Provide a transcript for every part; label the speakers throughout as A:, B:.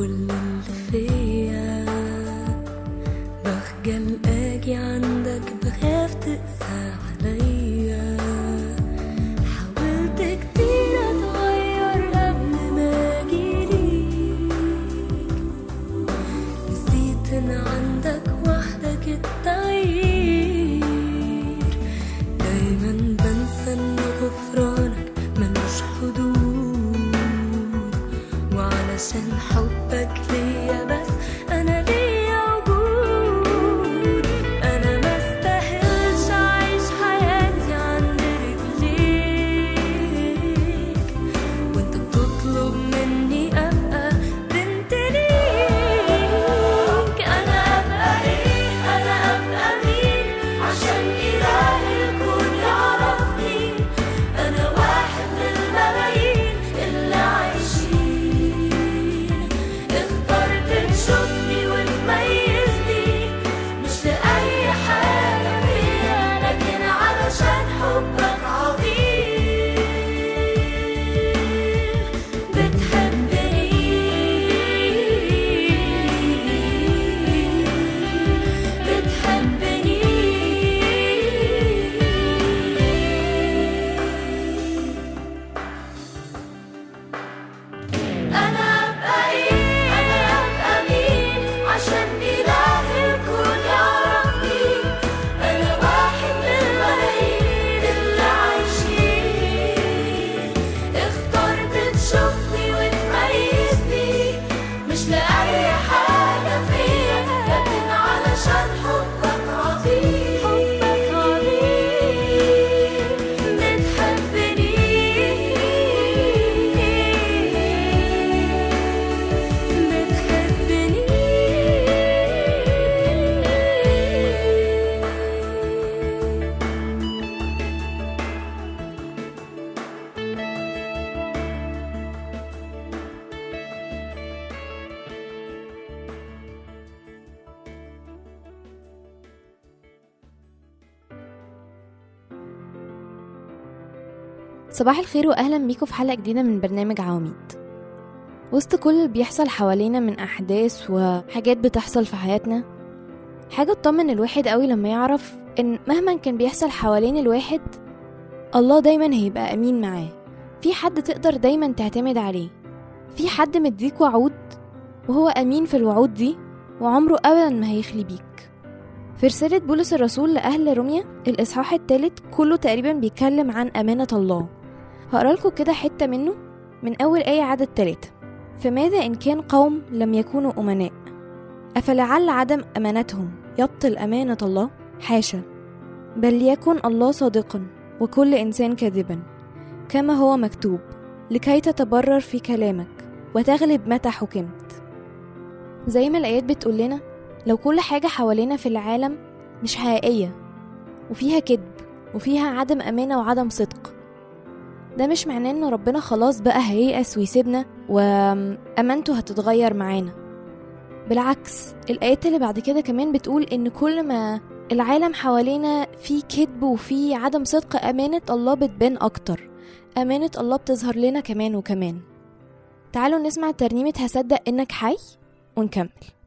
A: كل اللي فيا بخجل اجي عندك بخاف تقسى عليا حاولت كتير اتغير قبل ما اجيليك نسيت ان عندك وحدك التغيير دايما بنسى ان غفرانك ملوش حدود وعلشان حبك ليا بس انا ليا وجود انا ما استاهلش اعيش حياتي عند رجليك وانت بتطلب مني ابقى بنت ليك انا ابقى ايه انا ابقى مين عشان اله الكون يعرفني انا واحد من الملايين اللي عايشين اخترت تشوفني وتميزني مش لاي حاجه فيا لكن علشان حبك عظيم بتحبني بتحبني أنا أبقى إيه أنا أبقى مين عشان إله الكون يعرفني أنا واحد من الملايين اللي عايشين اخترت تشوفني وتميزني مش لأي حاجة فيا لكن علشان حبك عظيم حبك عظيم بتحبني بتحبني
B: صباح الخير واهلا بيكم في حلقه جديده من برنامج عواميد وسط كل اللي بيحصل حوالينا من احداث وحاجات بتحصل في حياتنا حاجه تطمن الواحد قوي لما يعرف ان مهما كان بيحصل حوالين الواحد الله دايما هيبقى امين معاه في حد تقدر دايما تعتمد عليه في حد مديك وعود وهو امين في الوعود دي وعمره ابدا ما هيخلي بيك في رسالة بولس الرسول لأهل روميا الإصحاح الثالث كله تقريبا بيتكلم عن أمانة الله هقرا لكم كده حتة منه من أول آية عدد ثلاثة فماذا إن كان قوم لم يكونوا أمناء أفلعل عدم أمانتهم يبطل أمانة الله حاشا بل ليكن الله صادقا وكل إنسان كاذبا كما هو مكتوب لكي تتبرر في كلامك وتغلب متى حكمت زي ما الآيات بتقول لنا لو كل حاجة حوالينا في العالم مش حقيقية وفيها كذب وفيها عدم أمانة وعدم صدق ده مش معناه ان ربنا خلاص بقى هييأس ويسيبنا وأمانته هتتغير معانا بالعكس الآيات اللي بعد كده كمان بتقول ان كل ما العالم حوالينا فيه كذب وفيه عدم صدق أمانة الله بتبان أكتر أمانة الله بتظهر لنا كمان وكمان تعالوا نسمع ترنيمة هصدق إنك حي ونكمل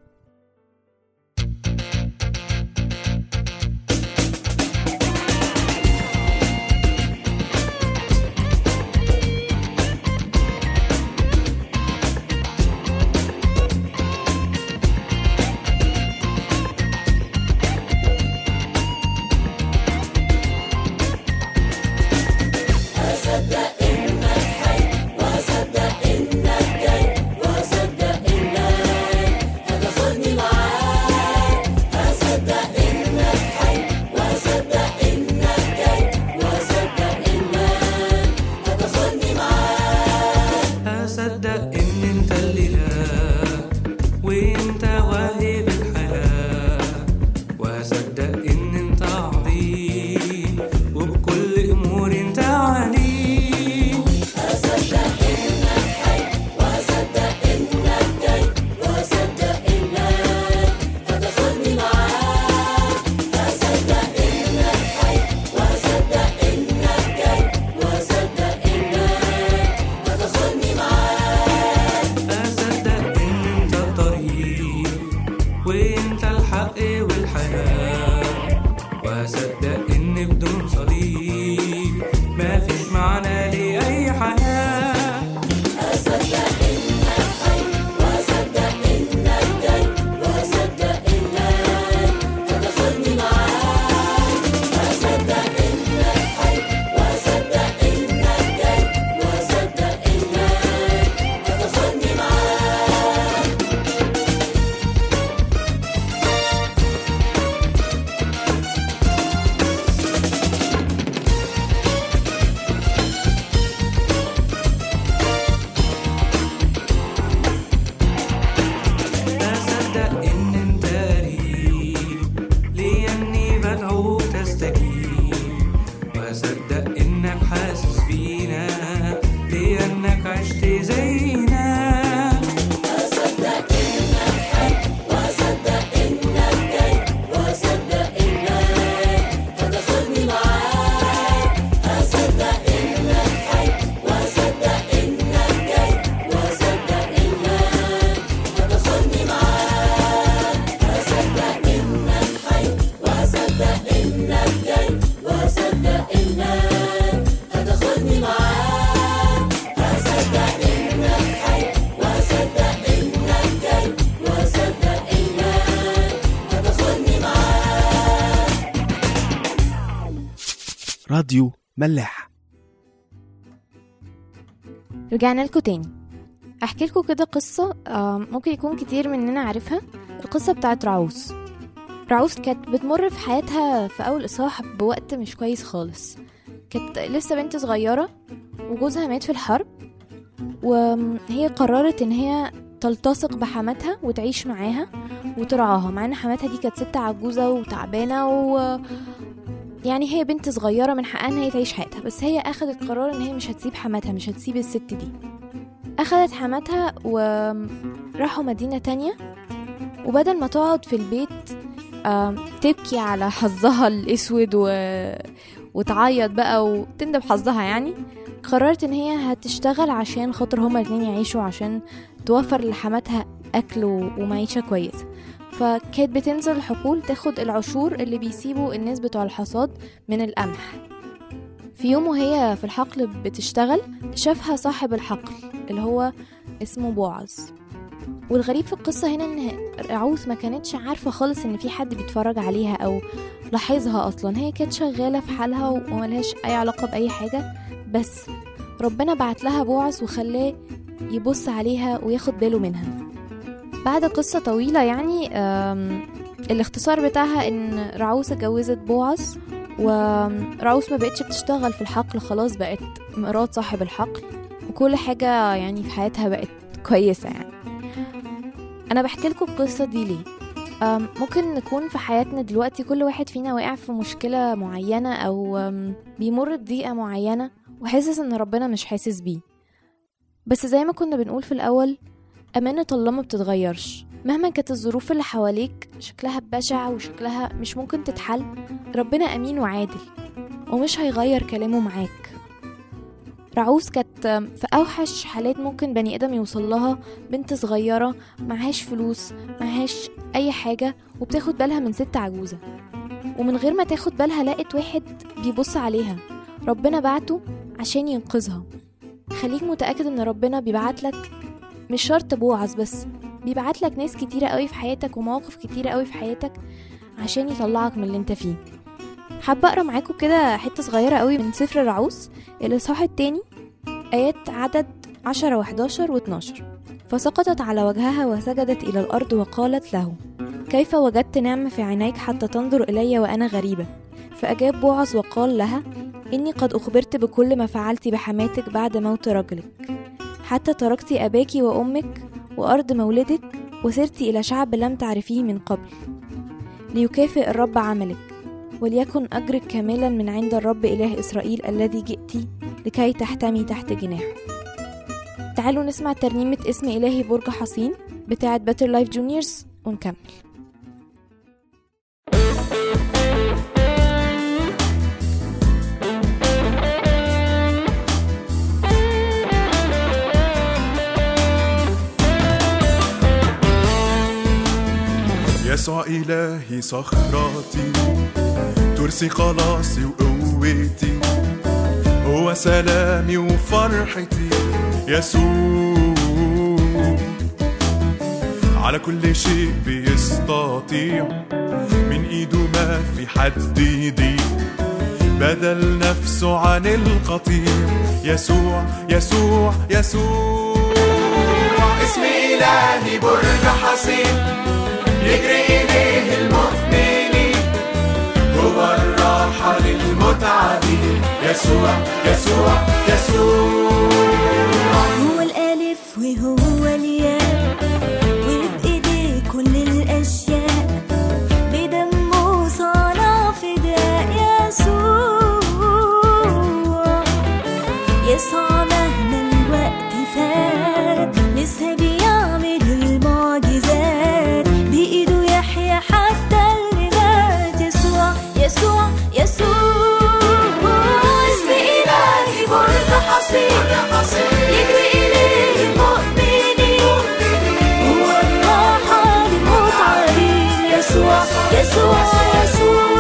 C: أصدق إن أنت الإله وأنت واهب الحياة وأصدق إن أنت عظيم وبكل أمور أنت عليم أصدق إن وانت الحق والحياة وهصدق ان بدون صليب مفيش معنى لأي حياة أصدق إن أنت قريب لأني بدعوك تستجيب وأصدق إنك حاسس بينا لأنك عشت زينا
D: راديو ملاح
B: رجعنا لكم تاني احكي لكم كده قصة آه، ممكن يكون كتير مننا عارفها القصة بتاعت رعوس رعوس كانت بتمر في حياتها في أول إصحاح بوقت مش كويس خالص كانت لسه بنت صغيرة وجوزها مات في الحرب وهي قررت إن هي تلتصق بحماتها وتعيش معاها وترعاها مع إن حماتها دي كانت ست عجوزة وتعبانة و يعني هي بنت صغيرة من حقها إن هي تعيش حياتها بس هي أخدت قرار إن هي مش هتسيب حماتها مش هتسيب الست دي أخدت حماتها وراحوا مدينة تانية وبدل ما تقعد في البيت آم، تبكي على حظها الأسود و... وتعيط بقى وتندب حظها يعني قررت إن هي هتشتغل عشان خاطر هما الاتنين يعيشوا عشان توفر لحماتها أكل و... ومعيشة كويسة فكانت بتنزل الحقول تاخد العشور اللي بيسيبوا الناس بتوع الحصاد من القمح في يوم وهي في الحقل بتشتغل شافها صاحب الحقل اللي هو اسمه بوعز والغريب في القصة هنا ان رعوث ما كانتش عارفة خالص ان في حد بيتفرج عليها او لاحظها اصلا هي كانت شغالة في حالها وملهاش اي علاقة باي حاجة بس ربنا بعت لها بوعز وخلاه يبص عليها وياخد باله منها بعد قصة طويلة يعني آم، الاختصار بتاعها ان رعوس اتجوزت بوعز ورعوس ما بقتش بتشتغل في الحقل خلاص بقت مرات صاحب الحقل وكل حاجة يعني في حياتها بقت كويسة يعني أنا بحكي لكم القصة دي ليه أم، ممكن نكون في حياتنا دلوقتي كل واحد فينا واقع في مشكلة معينة أو أم، بيمر بضيقة معينة وحاسس إن ربنا مش حاسس بيه بس زي ما كنا بنقول في الأول أمانة الله ما بتتغيرش مهما كانت الظروف اللي حواليك شكلها بشع وشكلها مش ممكن تتحل ربنا أمين وعادل ومش هيغير كلامه معاك رعوس كانت في أوحش حالات ممكن بني آدم يوصل لها بنت صغيرة معهاش فلوس معهاش أي حاجة وبتاخد بالها من ست عجوزة ومن غير ما تاخد بالها لقت واحد بيبص عليها ربنا بعته عشان ينقذها خليك متأكد ان ربنا بيبعتلك مش شرط بوعز بس بيبعتلك ناس كتيرة قوي في حياتك ومواقف كتيرة قوي في حياتك عشان يطلعك من اللي انت فيه حابة أقرأ معاكم كده حتة صغيرة قوي من سفر الرعوس الإصحاح التاني آيات عدد عشرة وحداشر واتناشر فسقطت على وجهها وسجدت إلى الأرض وقالت له كيف وجدت نعمة في عينيك حتى تنظر إلي وأنا غريبة فأجاب بوعز وقال لها إني قد أخبرت بكل ما فعلت بحماتك بعد موت رجلك حتى تركت أباك وأمك وأرض مولدك وسرت إلى شعب لم تعرفيه من قبل ليكافئ الرب عملك وليكن أجرك كاملا من عند الرب إله إسرائيل الذي جئت لكي تحتمي تحت جناحه تعالوا نسمع ترنيمة اسم إلهي برج حصين بتاعة باتر لايف جونيورز ونكمل
E: يسوع إلهي صخرتي ترسي خلاصي وقوتي هو سلامي وفرحتي يسوع على كل شيء بيستطيع من ايده ما في حد يضيق بدل نفسه عن القطيع يسوع يسوع يسوع اسم إلهي برج حصين يجري إليه المؤمنين هو الراحة للمتعبين يسوع يسوع يسوع
A: هو الألف وهو الياء وبإيديه كل الأشياء بدمه صنع فداء يسوع يسوع مهما الوقت فات لسه بيعمل المعجزات بإيده يحيى حتى اللي مات يسوع يسوع يسوع اسم إلهي برج حصين يجري إليه المؤمنين هو الراحة للمتعبين يسوع يسوع يسوع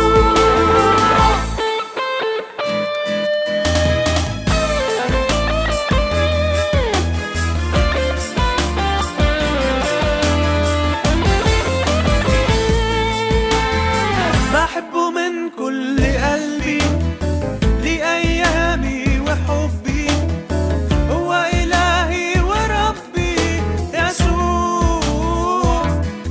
C: بحبه من كل قلبي لأيامي وحبي هو إلهي وربي يسوع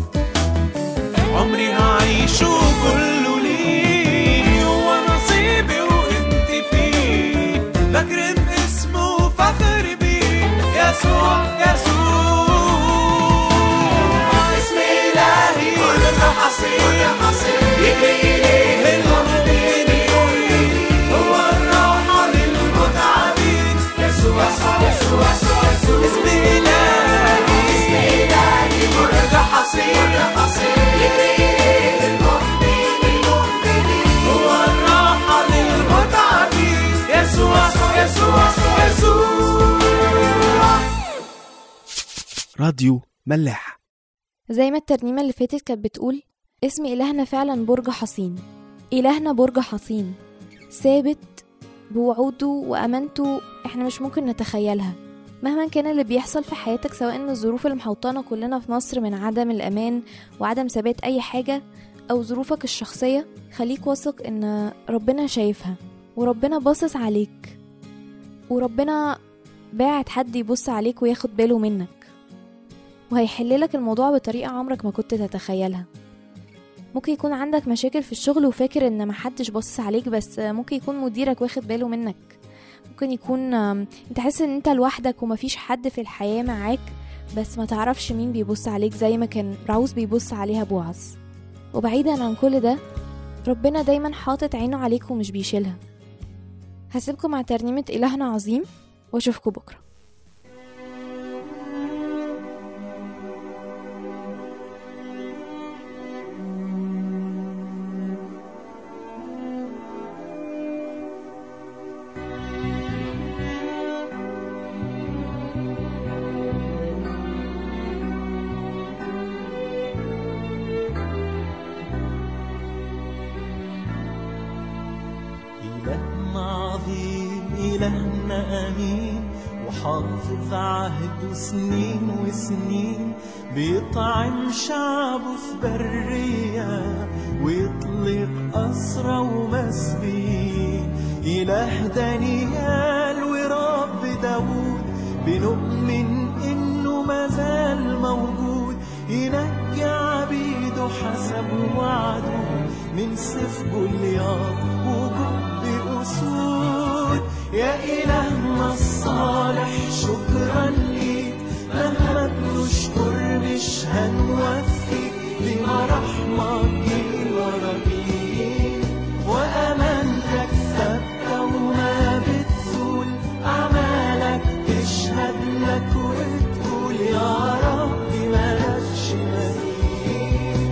C: عمري هعيشه كله ليه هو نصيبي وانت فيه بكرم اسمه وفخر بيه يسوع يسوع اسم إلهي كل حصين يجري إليه المؤمنين هو الراحة للمتعبين يسوع يسوع يسوع يسوع اسم إلهي اسم إلهي كل حصين يجري إليه المؤمنين هو الراحة للمتعبين يسوع يسوع يسوع
D: راديو ملاح
B: زي ما الترنيمة اللي فاتت كانت بتقول اسم إلهنا فعلا برج حصين إلهنا برج حصين ثابت بوعوده وأمانته احنا مش ممكن نتخيلها مهما كان اللي بيحصل في حياتك سواء ان الظروف اللي محوطانا كلنا في مصر من عدم الأمان وعدم ثبات أي حاجة أو ظروفك الشخصية خليك واثق ان ربنا شايفها وربنا باصص عليك وربنا باعت حد يبص عليك وياخد باله منك وهيحللك الموضوع بطريقة عمرك ما كنت تتخيلها ممكن يكون عندك مشاكل في الشغل وفاكر ان محدش باصص عليك بس ممكن يكون مديرك واخد باله منك ممكن يكون آم، انت حاسس ان انت لوحدك ومفيش حد في الحياة معاك بس ما تعرفش مين بيبص عليك زي ما كان راوس بيبص عليها بوعز وبعيدا عن كل ده ربنا دايما حاطط عينه عليك ومش بيشيلها هسيبكم مع ترنيمة إلهنا عظيم واشوفكم بكره
F: إلهنا عظيم إلهنا أمين وحافظ عهده سنين وسنين بيطعم شعبه في برية ويطلق أسرى ومسبين إله دانيال ورب داود بنؤمن إنه مازال موجود ينجي عبيده حسب وعده من سيف جولياط وجب أسود يا إلهنا الصالح شكرا ليك مهما بنشكر مش هنوفيك بمرحمك جيل ورا جيل وأمانتك ثابتة وما بتزول أعمالك تشهد لك وتقول يا رب مالكش مثيل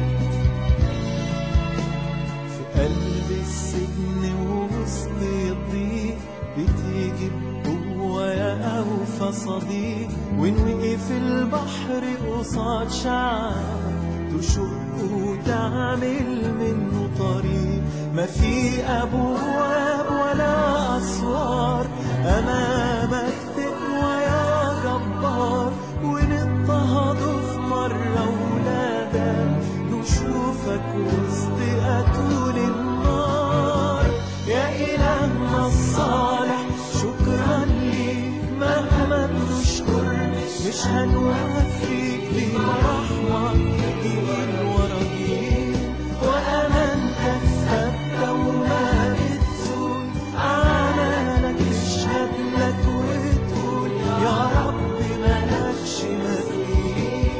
F: في قلب السجن ووسط الضيق بتيجي بقوة يا أوفى صديق وإن وقف البحر قصاد شعب تشق وتعمل منه طريق ما في أبواب ولا أسوار أمامك تقوى يا جبار ونضطهد في مرة ولادك نشوفك وسط أتون النار يا إلهنا الصالح شكرا ليك مهما بنشكر مش هنوفيك برحمة جيل ورا جيل وأمانتك ثابتة وما بتزول أعمالك تشهد لك وتقول يا رب مالكش مثيل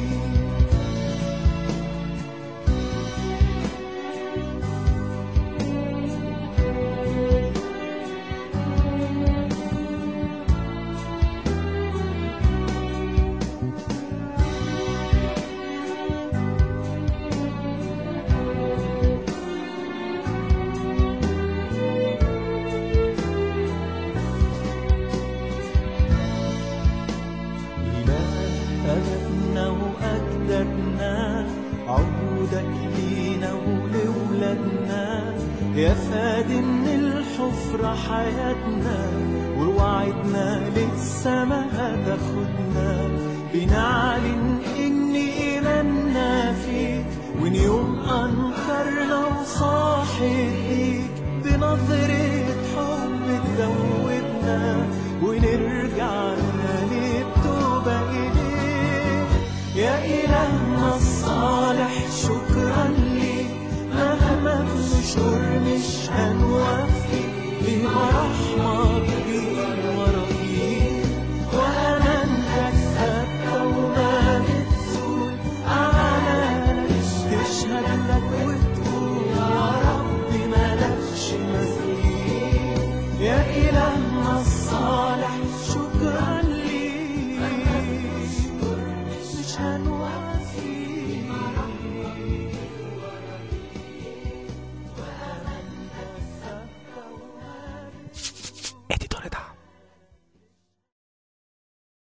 F: إله أبدنا وأجدادنا عهودك لينا ولولادنا يا فادي من الحفرة حياتنا ووعدنا للسما هتاخدنا بنعلن إن إيماننا فيك وإن يوم أنكرنا وصاحب ليك بنظرة حب تدوبنا ونرجع نادي التوبة إليك يا إلهنا الصالح شكرا ليك مهما بنشكر مش هنوفي بما رحمة